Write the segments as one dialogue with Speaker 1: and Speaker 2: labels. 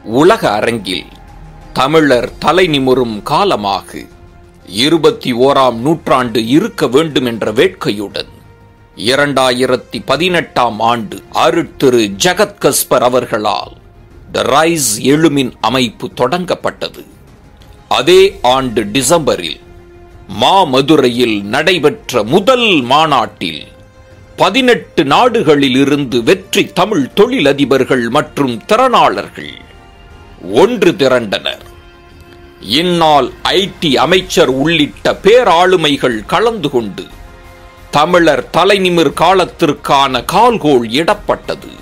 Speaker 1: உலக அரங்கில் தமிழர் தலை நிமிரும் காலமாக இருபத்தி ஓராம் நூற்றாண்டு இருக்க வேண்டும் என்ற வேட்கையுடன் இரண்டாயிரத்தி பதினெட்டாம் ஆண்டு அருட்திரு ஜெகத் கஸ்பர் அவர்களால் த ரைஸ் எழுமின் அமைப்பு தொடங்கப்பட்டது அதே ஆண்டு டிசம்பரில் மாமதுரையில் நடைபெற்ற முதல் மாநாட்டில் பதினெட்டு நாடுகளில் இருந்து வெற்றி தமிழ் தொழிலதிபர்கள் மற்றும் திறனாளர்கள் ஒன்று திரண்டனர் இந்நாள் ஐடி அமைச்சர் உள்ளிட்ட பேராளுமைகள் கலந்து கொண்டு தமிழர் தலைநிமிர் காலத்திற்கான கால்கோள் இடப்பட்டது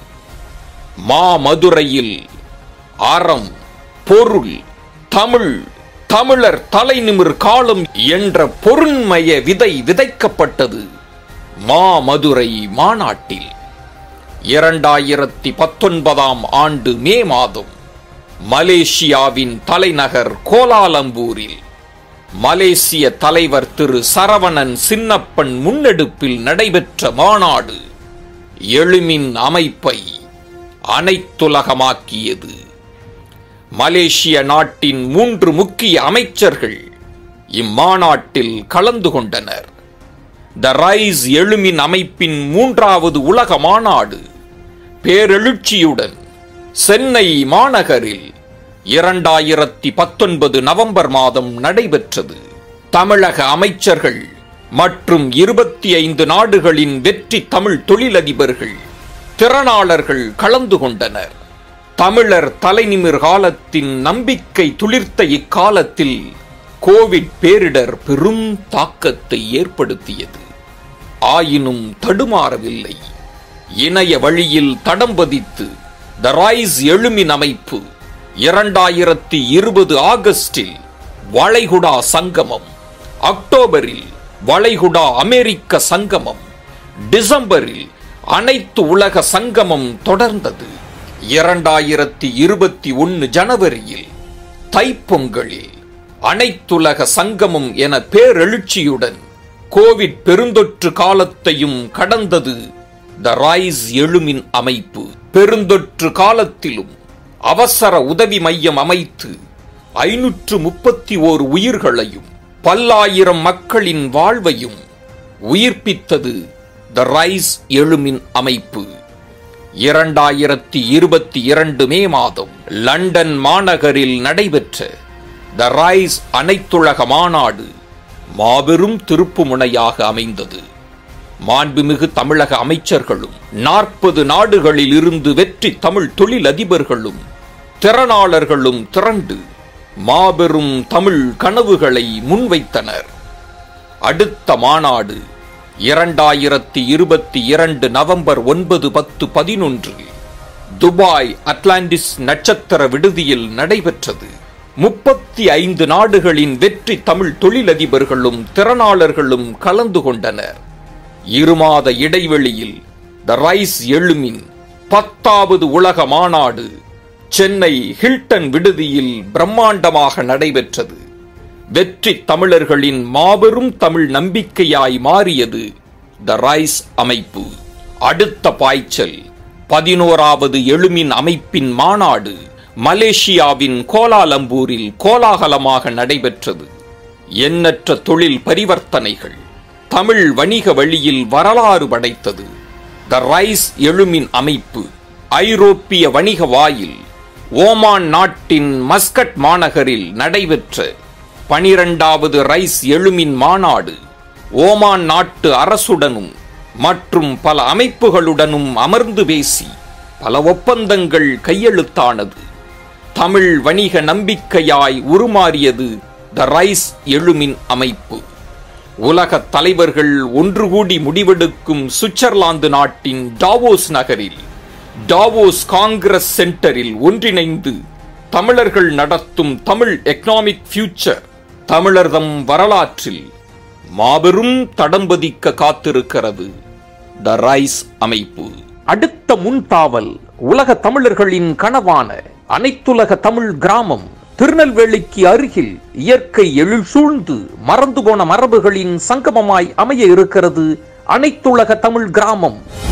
Speaker 1: மாமதுரையில் அறம் பொருள் தமிழ் தமிழர் தலைநிமிர் காலம் என்ற பொருண்மய விதை விதைக்கப்பட்டது மாமதுரை மாநாட்டில் இரண்டாயிரத்தி பத்தொன்பதாம் ஆண்டு மே மாதம் மலேசியாவின் தலைநகர் கோலாலம்பூரில் மலேசிய தலைவர் திரு சரவணன் சின்னப்பன் முன்னெடுப்பில் நடைபெற்ற மாநாடு எழுமின் அமைப்பை அனைத்துலகமாக்கியது மலேசிய நாட்டின் மூன்று முக்கிய அமைச்சர்கள் இம்மாநாட்டில் கலந்து கொண்டனர் த ரைஸ் எழுமின் அமைப்பின் மூன்றாவது உலக மாநாடு பேரெழுச்சியுடன் சென்னை மாநகரில் இரண்டாயிரத்தி பத்தொன்பது நவம்பர் மாதம் நடைபெற்றது தமிழக அமைச்சர்கள் மற்றும் இருபத்தி ஐந்து நாடுகளின் வெற்றி தமிழ் தொழிலதிபர்கள் திறனாளர்கள் கலந்து கொண்டனர் தமிழர் தலைநிமிர் காலத்தின் நம்பிக்கை துளிர்த்த இக்காலத்தில் கோவிட் பேரிடர் பெரும் தாக்கத்தை ஏற்படுத்தியது ஆயினும் தடுமாறவில்லை இணைய வழியில் தடம் பதித்து த ரைஸ் எழுமின் அமைப்பு இரண்டாயிரத்தி இருபது ஆகஸ்டில் வளைகுடா சங்கமம் அக்டோபரில் வளைகுடா அமெரிக்க சங்கமம் டிசம்பரில் அனைத்து உலக சங்கமம் தொடர்ந்தது இரண்டாயிரத்தி இருபத்தி ஒன்னு ஜனவரியில் தைப்பொங்கலில் அனைத்துலக சங்கமம் என பேரெழுச்சியுடன் கோவிட் பெருந்தொற்று காலத்தையும் கடந்தது த ரைஸ் எழுமின் அமைப்பு பெருந்தொற்று காலத்திலும் அவசர உதவி மையம் அமைத்து ஐநூற்று முப்பத்தி ஓர் உயிர்களையும் பல்லாயிரம் மக்களின் வாழ்வையும் உயிர்ப்பித்தது த ரைஸ் எழுமின் அமைப்பு இரண்டாயிரத்தி இருபத்தி இரண்டு மே மாதம் லண்டன் மாநகரில் நடைபெற்ற த ரைஸ் அனைத்துலக மாநாடு மாபெரும் திருப்பு முனையாக அமைந்தது மாண்புமிகு தமிழக அமைச்சர்களும் நாற்பது நாடுகளில் இருந்து வெற்றி தமிழ் தொழிலதிபர்களும் திறனாளர்களும் திரண்டு மாபெரும் தமிழ் கனவுகளை முன்வைத்தனர் அடுத்த மாநாடு இரண்டாயிரத்தி இருபத்தி இரண்டு நவம்பர் ஒன்பது பத்து பதினொன்று துபாய் அட்லாண்டிஸ் நட்சத்திர விடுதியில் நடைபெற்றது முப்பத்தி ஐந்து நாடுகளின் வெற்றி தமிழ் தொழிலதிபர்களும் திறனாளர்களும் கலந்து கொண்டனர் இருமாத இடைவெளியில் த ரைஸ் எழுமின் பத்தாவது உலக மாநாடு சென்னை ஹில்டன் விடுதியில் பிரம்மாண்டமாக நடைபெற்றது வெற்றி தமிழர்களின் மாபெரும் தமிழ் நம்பிக்கையாய் மாறியது த ரைஸ் அமைப்பு அடுத்த பாய்ச்சல் பதினோராவது எழுமின் அமைப்பின் மாநாடு மலேசியாவின் கோலாலம்பூரில் கோலாகலமாக நடைபெற்றது எண்ணற்ற தொழில் பரிவர்த்தனைகள் தமிழ் வணிக வழியில் வரலாறு படைத்தது த ரைஸ் எழுமின் அமைப்பு ஐரோப்பிய வணிக வாயில் ஓமான் நாட்டின் மஸ்கட் மாநகரில் நடைபெற்ற பனிரெண்டாவது ரைஸ் எழுமின் மாநாடு ஓமான் நாட்டு அரசுடனும் மற்றும் பல அமைப்புகளுடனும் அமர்ந்து பேசி பல ஒப்பந்தங்கள் கையெழுத்தானது தமிழ் வணிக நம்பிக்கையாய் உருமாறியது த ரைஸ் எழுமின் அமைப்பு உலக தலைவர்கள் ஒன்று கூடி முடிவெடுக்கும் சுவிட்சர்லாந்து நாட்டின் டாவோஸ் நகரில் டாவோஸ் காங்கிரஸ் சென்டரில் ஒன்றிணைந்து தமிழர்கள் நடத்தும் தமிழ் எக்கனாமிக் ஃபியூச்சர் தமிழர்தம் வரலாற்றில் மாபெரும் தடம்பதிக்க காத்திருக்கிறது த ரைஸ் அமைப்பு அடுத்த முன்தாவல் உலக தமிழர்களின் கனவான அனைத்துலக தமிழ் கிராமம் திருநெல்வேலிக்கு அருகில் இயற்கை எழில் சூழ்ந்து மறந்து போன மரபுகளின் சங்கமமாய் அமைய இருக்கிறது அனைத்துலக தமிழ் கிராமம்